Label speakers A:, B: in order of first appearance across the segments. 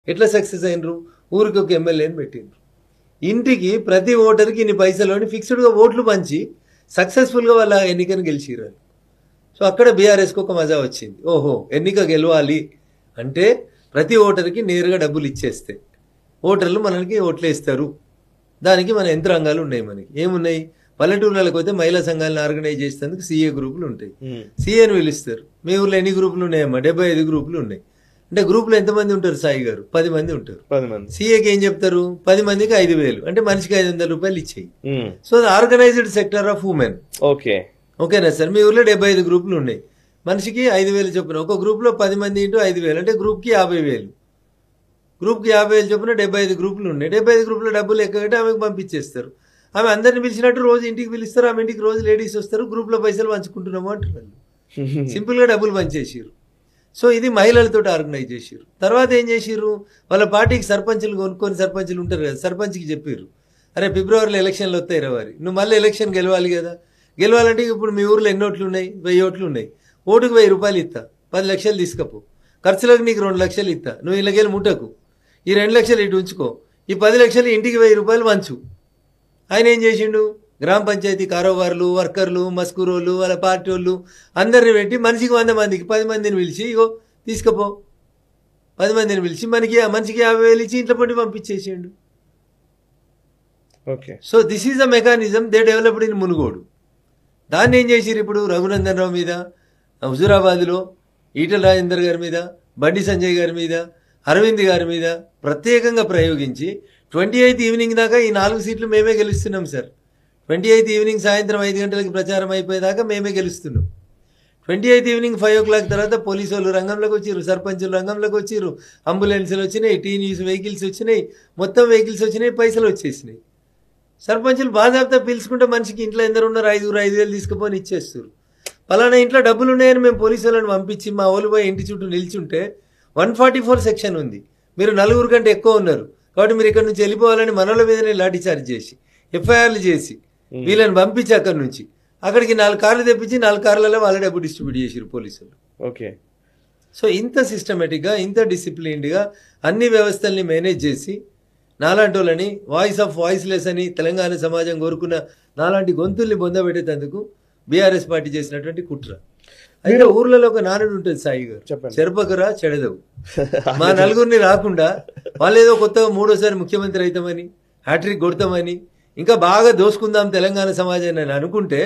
A: ఎట్లా సక్సెస్ అయినరు ఊరికి ఒక ఎమ్మెల్యేని పెట్టిండ్రు ఇంటికి ప్రతి ఓటర్కి ఇన్ని పైసలు ఫిక్స్డ్గా ఓట్లు పంచి సక్సెస్ఫుల్గా వాళ్ళ ఎన్నికను గెలిచిరు వాళ్ళు. సో అక్కడ బీఆర్ఎస్కి ఒక మజా వచ్చింది ఓహో ఎన్నిక గెలవాలి అంటే ప్రతి ఓటర్కి నేరుగా డబ్బులు ఇచ్చేస్తే ఓటర్లు మనకి ఓట్లు వేస్తారు దానికి మన యంత్రాంగాలు ఉన్నాయి మనకి ఏమున్నాయి పల్లెటూర్లకు పోతే మహిళా సంఘాలను ఆర్గనైజ్ చేసేందుకు సీఏ గ్రూపులు ఉంటాయి సీఏని పిలుస్తారు మీ ఊర్లో ఎన్ని గ్రూపులు ఉన్నాయమ్మా డెబ్బై ఐదు గ్రూపులు ఉన్నాయి అంటే గ్రూపులో ఎంతమంది ఉంటారు సాయి గారు పది మంది ఉంటారు
B: పది మంది
A: సీఏకి ఏం చెప్తారు పది మందికి ఐదు వేలు అంటే మనిషికి ఐదు వందల రూపాయలు ఇచ్చేయి
B: um,
A: so organized sector of women
B: okay
A: ఓకేనా సార్ మీ ఊర్లో డెబ్బై ఐదు గ్రూపులు ఉన్నాయి మనిషికి ఐదు వేలు చొప్పున ఒక గ్రూప్లో పది మంది ఇంటూ ఐదు వేలు అంటే గ్రూప్కి యాభై వేలు గ్రూప్కి యాభై వేలు చొప్పున డెబ్బై ఐదు గ్రూపులు ఉన్నాయి డెబ్బై ఐదు గ్రూపులో డబ్బులు ఎక్కగట్టి ఆమెకు పంపించేస్తారు ఆమె అందరిని పిలిచినట్టు రోజు ఇంటికి పిలుస్తారు ఆమె ఇంటికి రోజు లేడీస్ వస్తారు గ్రూప్లో పైసలు పంచుకుంటున్నాము అంటున్నారు సింపుల్గా డబ్బులు పంచేసిర్రు సో ఇది మహిళలతో ఆర్గనైజ్ చేసిర్రు తర్వాత ఏం చేసిర్రు వాళ్ళ పార్టీకి సర్పంచులు కొనుక్కొని సర్పంచులు ఉంటారు కదా సర్పంచ్కి చెప్పారు అరే ఫిబ్రవరిలో ఎలక్షన్లు వస్తాయి రవారి నువ్వు మళ్ళీ ఎలక్షన్ గెలవాలి కదా గెలవాలంటే ఇప్పుడు మీ ఊర్లో ఎన్ని ఓట్లు ఉన్నాయి వెయ్యి ఓట్లు ఉన్నాయి ఓటుకు వెయ్యి రూపాయలు ఇస్తా పది లక్షలు తీసుకపో ఖర్చులకు నీకు రెండు లక్షలు ఇస్తా నువ్వు ఇళ్ళకెళ్ళి ముట్టకు ఈ రెండు లక్షలు ఇటు ఉంచుకో ఈ పది లక్షలు ఇంటికి వెయ్యి రూపాయలు వంచు ఆయన ఏం చేసిండు గ్రామ పంచాయతీ కారోబార్లు వర్కర్లు మస్కూరోళ్ళు వాళ్ళ పార్టీ వాళ్ళు అందరిని పెట్టి మనిషికి వంద మందికి పది మందిని పిలిచి ఇగో తీసుకపో పది మందిని పిలిచి మనకి మనిషికి యాభై వేలు ఇచ్చి ఇంట్లో పట్టి పంపించేసిండు
B: okay
A: so this is a mechanism they developed in Munugode దాన్ని ఏం చేసిరు ఇప్పుడు రఘునందన్ రావు మీద హుజురాబాద్లో ఈటల రాజేందర్ గారి మీద బండి సంజయ్ గారి మీద అరవింద్ గారి మీద ప్రత్యేకంగా ప్రయోగించి ట్వంటీ ఎయిత్ ఈవినింగ్ దాకా ఈ నాలుగు సీట్లు మేమే గెలుస్తున్నాం సార్ ట్వంటీ ఎయిత్ ఈవినింగ్ సాయంత్రం ఐదు గంటలకి ప్రచారం అయిపోయేదాకా మేమే గెలుస్తున్నాం twenty eighth evening five o'clock తర్వాత పోలీసు వాళ్ళు రంగంలోకి వచ్చిర్రు సర్పంచులు రంగంలోకి వచ్చిర్రు అంబులెన్స్లు వచ్చినాయి టీ న్యూస్ వెహికల్స్ వచ్చినాయి మొత్తం వెహికల్స్ వచ్చినాయి పైసలు వచ్చేసినాయి సర్పంచులు బాధాప్తా పిలుచుకుంటే మనిషికి ఇంట్లో ఎందరు ఉన్నారు ఐదుగురు ఐదు వేలు తీసుకుపోని ఇచ్చేస్తారు పలానా ఇంట్లో డబ్బులు ఉన్నాయని మేము పోలీసు వాళ్ళని పంపించి మా ఓలు పోయి ఇంటి చుట్టూ నిల్చుంటే వన్ ఫార్టీ ఫోర్ సెక్షన్ ఉంది మీరు నలుగురు కంటే ఎక్కువ ఉన్నారు కాబట్టి మీరు ఇక్కడ నుంచి వెళ్ళిపోవాలని మనల మీదనే లాఠీ చార్జ్ చేసి ఎఫ్ఐఆర్లు చేసి వీళ్ళని పంపించి అక్కడి నుంచి అక్కడికి నాలుగు కార్లు తెప్పించి నాలుగు కార్లలో వాళ్ళ డబ్బు డిస్ట్రిబ్యూట్ చేసారు పోలీసులు
B: ఓకే
A: సో ఇంత సిస్టమేటిక్గా ఇంత డిసిప్లిన్డ్గా అన్ని వ్యవస్థల్ని మేనేజ్ చేసి నాలాంటి వాళ్ళని వాయిస్ ఆఫ్ వాయిస్లెస్ అని తెలంగాణ సమాజం కోరుకున్న నాలాంటి గొంతుల్ని పొందబెట్టేందుకు బీఆర్ఎస్ పార్టీ చేసినటువంటి కుట్ర అయితే ఊర్లలో ఒక నానుడు ఉంటుంది సాయి గారు
B: చెప్పండి.
A: చెరపకరా చెడదవు మా నలుగురిని రాకుండా వాళ్ళు ఏదో కొత్తగా మూడోసారి ముఖ్యమంత్రి అవుతామని హ్యాట్రిక్ కొడతామని ఇంకా బాగా దోసుకుందాం తెలంగాణ సమాజాన్ని అని అనుకుంటే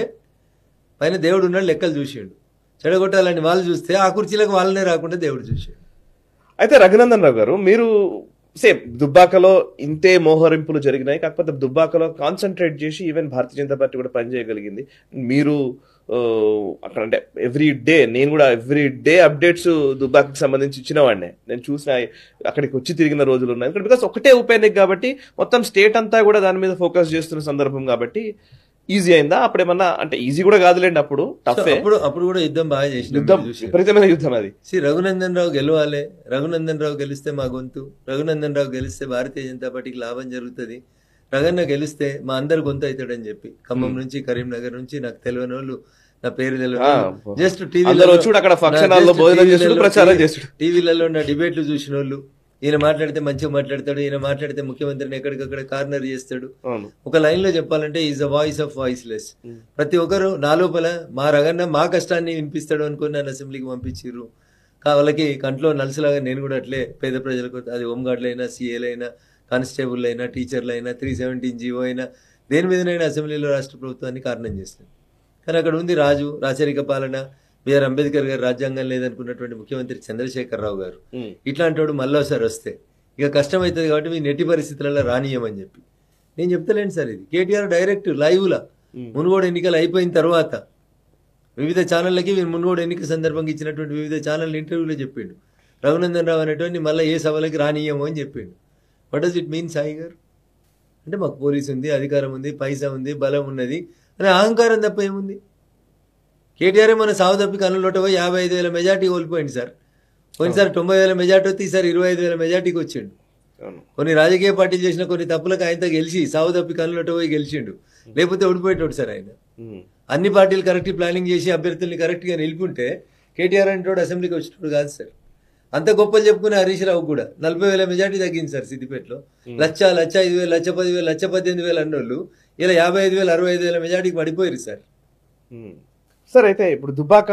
A: పైన దేవుడు ఉన్నాడు లెక్కలు చూసాడు చెడగొట్టాలని వాళ్ళు చూస్తే ఆ కుర్చీలకు వాళ్ళనే రాకుండా దేవుడు చూసాడు
B: అయితే రఘునందన్ రావు గారు మీరు సేమ్ దుబ్బాకలో ఇంతే మోహరింపులు జరిగినాయి కాకపోతే దుబ్బాకలో కాన్సన్ట్రేట్ చేసి ఈవెన్ భారతీయ జనతా పార్టీ కూడా పనిచేయగలిగింది మీరు ఆ, అక్కడ అంటే ఎవ్రీ డే నేను కూడా ఎవ్రీ డే అప్డేట్స్ దుబ్బాకకి సంబంధించి ఇచ్చిన వాడినే నేను చూసిన అక్కడికి వచ్చి తిరిగిన రోజులు ఉన్నాయి ఎందుకంటే బికాస్ ఒకటే ఉప ఎన్నిక కాబట్టి మొత్తం స్టేట్ అంతా కూడా దాని మీద ఫోకస్ చేస్తున్న సందర్భం కాబట్టి ఈజీ అయిందా అప్పుడేమన్నా అంటే ఈజీ కూడా కాదులేండి అప్పుడు
A: సో
B: టఫే
A: అప్పుడు అప్పుడు కూడా యుద్ధం బాగా చేసిన
B: యుద్ధం విపరీతమైన యుద్ధం అది
A: సి రఘునందన్ రావు గెలవాలి రఘునందన్ రావు గెలిస్తే మా గొంతు రఘునందన్ రావు గెలిస్తే భారతీయ జనతా పార్టీకి లాభం జరుగుతుంది రగన్న గెలిస్తే మా అందరు గొంతు అవుతాడని చెప్పి ఖమ్మం నుంచి కరీంనగర్ నుంచి నాకు తెలియని వాళ్ళు నా పేరు
B: ఆ,
A: తెలియని జస్ట్
B: అందరూ వచ్చి కూడా అక్కడ function hall లో భోజనం చేసుడు, ప్రచారం చేసుడు.
A: టీవీలలో నా డిబేట్లు చూసిన వాళ్ళు ఈయన మాట్లాడితే మంచిగా మాట్లాడతాడు ఈయన మాట్లాడితే ముఖ్యమంత్రిని ఎక్కడికక్కడ కార్నర్ చేస్తాడు
B: అవును
A: ఒక లైన్ లో చెప్పాలంటే is a voice of voiceless ప్రతి ఒక్కరు నా లోపల మా రగన్న మా కష్టాన్ని వినిపిస్తాడు అనుకుని నన్ను అసెంబ్లీకి పంపించారు వాళ్ళకి కంట్లో నలుసులాగా నేను కూడా అట్లే పేద ప్రజలకు అది హోంగార్డులు అయినా సీఏలు అయినా కానిస్టేబుల్ అయినా టీచర్లు అయినా త్రీ సెవెంటీన్ జీవో అయినా దేని మీదనైనా అసెంబ్లీలో రాష్ట్ర ప్రభుత్వాన్ని కారణం చేసింది కానీ అక్కడ ఉంది రాజు రాచరిక పాలన బిఆర్ అంబేద్కర్ గారు రాజ్యాంగం లేదనుకున్నటువంటి ముఖ్యమంత్రి చంద్రశేఖరరావు గారు
B: ఉమ్.
A: ఇట్లాంటి వాడు మళ్ళోసారి వస్తే ఇక కష్టం అవుతుంది కాబట్టి మీ నెట్టి పరిస్థితులలో రానియమని చెప్పి నేను చెప్తలేను సార్ ఇది కేటీఆర్ డైరెక్ట్ లైవ్లా మునుగోడు ఎన్నికలు అయిపోయిన తర్వాత వివిధ ఛానళ్ళకి వీరు మునుగోడు ఎన్నిక సందర్భంగా ఇచ్చినటువంటి వివిధ ఛానల్ ఇంటర్వ్యూలో చెప్పిండు రఘునందన్ రావు అనేటువంటి మళ్ళీ ఏ సభలకి రానియము అని చెప్పిండు what does it mean Sai గారు అంటే మాకు పోలీసు ఉంది అధికారం ఉంది పైసా ఉంది బలం ఉన్నది అనే అహంకారం తప్ప ఏముంది కేటీఆర్ మన సాగు తప్పి కన్నులోట పోయి యాభై ఐదు వేల మెజార్టీ కోల్పోయింది సార్ పోయినసారి తొంభై వేల మెజార్టీ వస్తే ఈసారి ఇరవై ఐదు వేల మెజార్టీకి వచ్చిండు
B: అవును
A: కొన్ని రాజకీయ పార్టీలు చేసిన కొన్ని తప్పులకు ఆయనతో గెలిచి సాగు తప్పి కన్నులోట పోయి గెలిచిండు లేకపోతే ఓడిపోయేటోడు సార్ ఆయన
B: ఉమ్.
A: అన్ని పార్టీలు కరెక్ట్ ప్లానింగ్ చేసి అభ్యర్థుల్ని కరెక్ట్గా నిలుపుంటే కేటీఆర్ అంటే అసెంబ్లీకి వచ్చేటప్పుడు కాదు సార్ అంత గొప్పలు చెప్పుకునే హరీష్ రావు కూడా నలభై వేల మెజార్టీ తగ్గింది సార్ సిద్దిపేటలో లక్ష లక్ష ఐదు వేలు లక్ష పది వేలు లక్ష పద్దెనిమిది వేలు అన్నోళ్ళు ఇలా యాభై ఐదు వేలు అరవై ఐదు వేల మెజార్టీకి పడిపోయారు సార్
B: మ్మ్. సార్ అయితే ఇప్పుడు దుబ్బాక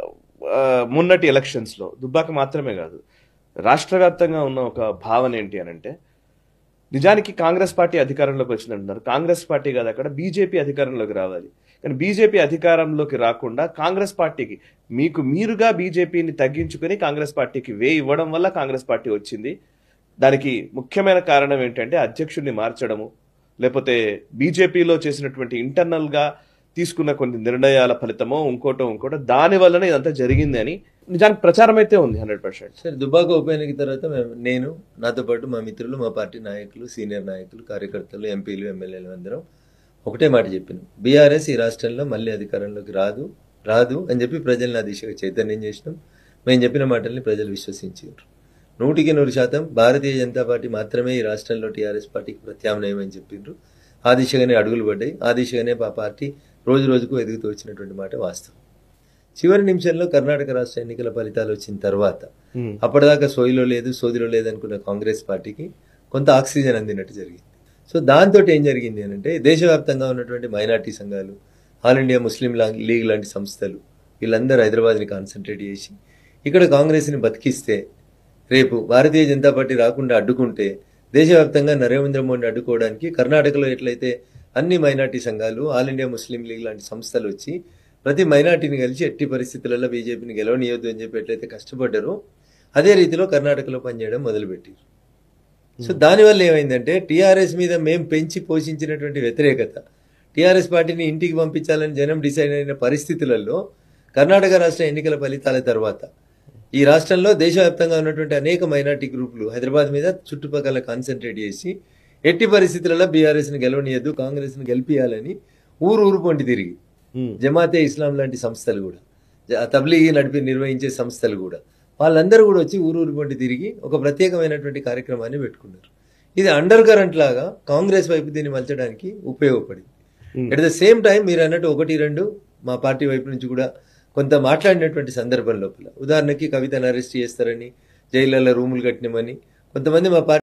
B: ఆ, మొన్నటి ఎలక్షన్స్ లో దుబ్బాక మాత్రమే కాదు రాష్ట్ర వ్యాప్తంగా ఉన్న ఒక భావన ఏంటి అని అంటే నిజానికి కాంగ్రెస్ పార్టీ అధికారంలోకి వచ్చిందంటున్నారు కాంగ్రెస్ పార్టీ కాదు అక్కడ బీజేపీ అధికారంలోకి రావాలి కానీ బీజేపీ అధికారంలోకి రాకుండా కాంగ్రెస్ పార్టీకి మీకు మీరుగా బీజేపీని తగ్గించుకొని కాంగ్రెస్ పార్టీకి వే ఇవ్వడం వల్ల కాంగ్రెస్ పార్టీ వచ్చింది దానికి ముఖ్యమైన కారణం ఏంటంటే అధ్యక్షుడిని మార్చడము లేకపోతే బీజేపీలో చేసినటువంటి ఇంటర్నల్ గా తీసుకున్న కొన్ని నిర్ణయాల ఫలితమో ఇంకోటో ఇంకోటో దాని వల్లనే ఇదంతా జరిగింది అని నిజానికి ప్రచారం అయితే ఉంది హండ్రెడ్ పర్సెంట్
A: సరే దుబాక ఉప ఎన్నిక తర్వాత మేము నేను నాతో పాటు మా మిత్రులు మా పార్టీ నాయకులు సీనియర్ నాయకులు కార్యకర్తలు ఎంపీలు ఎమ్మెల్యేలు అందరం ఒకటే మాట చెప్పినాం బీఆర్ఎస్ ఈ రాష్ట్రంలో మళ్ళీ అధికారంలోకి రాదు రాదు అని చెప్పి ప్రజల్ని ఆ దిశగా చైతన్యం చేసినాం మేము చెప్పిన మాటల్ని ప్రజలు విశ్వసించారు నూటికి నూరు శాతం భారతీయ జనతా పార్టీ మాత్రమే ఈ రాష్ట్రంలో టీఆర్ఎస్ పార్టీకి ప్రత్యామ్నాయం అని చెప్పిండ్రు ఆ దిశగానే అడుగులు పడ్డాయి ఆ దిశగానే మా పార్టీ రోజు రోజుకు ఎదుగుతూ వచ్చినటువంటి మాట వాస్తవం చివరి నిమిషంలో కర్ణాటక రాష్ట్ర ఎన్నికల ఫలితాలు వచ్చిన తర్వాత అప్పటిదాకా సోయిలో లేదు సోదిలో లేదు అనుకున్న కాంగ్రెస్ పార్టీకి కొంత ఆక్సిజన్ అందినట్టు జరిగింది సో దాంతో ఏం జరిగింది అని అంటే దేశవ్యాప్తంగా ఉన్నటువంటి మైనార్టీ సంఘాలు ఆల్ ఇండియా ముస్లిం లా- లీగ్ లాంటి సంస్థలు వీళ్ళందరూ హైదరాబాద్ని కాన్సన్ట్రేట్ చేసి ఇక్కడ కాంగ్రెస్ని బతికిస్తే రేపు భారతీయ జనతా పార్టీ రాకుండా అడ్డుకుంటే దేశవ్యాప్తంగా నరేంద్ర మోడీని అడ్డుకోవడానికి కర్ణాటకలో ఎట్లయితే అన్ని మైనార్టీ సంఘాలు ఆల్ ఇండియా ముస్లిం లీగ్ లాంటి సంస్థలు వచ్చి ప్రతి మైనార్టీని కలిసి ఎట్టి పరిస్థితులలో బీజేపీని గెలవనీయొద్దు అని చెప్పి ఎట్లయితే కష్టపడ్డారో అదే రీతిలో కర్ణాటకలో పనిచేయడం మొదలుపెట్టారు సో దానివల్ల ఏమైందంటే టీఆర్ఎస్ మీద మేము పెంచి పోషించినటువంటి వ్యతిరేకత టీఆర్ఎస్ పార్టీని ఇంటికి పంపించాలని జనం డిసైడ్ అయిన పరిస్థితులలో కర్ణాటక రాష్ట్ర ఎన్నికల ఫలితాల తర్వాత ఈ రాష్ట్రంలో దేశవ్యాప్తంగా ఉన్నటువంటి అనేక మైనార్టీ గ్రూపులు హైదరాబాద్ మీద చుట్టుపక్కల కాన్సన్ట్రేట్ చేసి ఎట్టి పరిస్థితులలో బీఆర్ఎస్ని గెలవనీయద్దు కాంగ్రెస్ని గెలిపియాలని ఊరు ఊరు పొంటి తిరిగి జమాతే ఇస్లాం లాంటి సంస్థలు కూడా జ- తబ్లీగీ నడిపి నిర్వహించే సంస్థలు కూడా వాళ్ళందరూ కూడా వచ్చి ఊరు ఊరు పొంటి తిరిగి ఒక ప్రత్యేకమైనటువంటి కార్యక్రమాన్ని పెట్టుకున్నారు ఇది అండర్ కరెంట్ లాగా కాంగ్రెస్ వైపు దీన్ని మలచడానికి ఉపయోగపడింది ఎట్ ద సేమ్ టైం మీరు అన్నట్టు ఒకటి రెండు మా పార్టీ వైపు నుంచి కూడా కొంత మాట్లాడినటువంటి సందర్భం లోపల ఉదాహరణకి కవితను అరెస్ట్ చేస్తారని జైళ్ళల్లో రూములు కట్టినమని కొంతమంది మా పార్టీ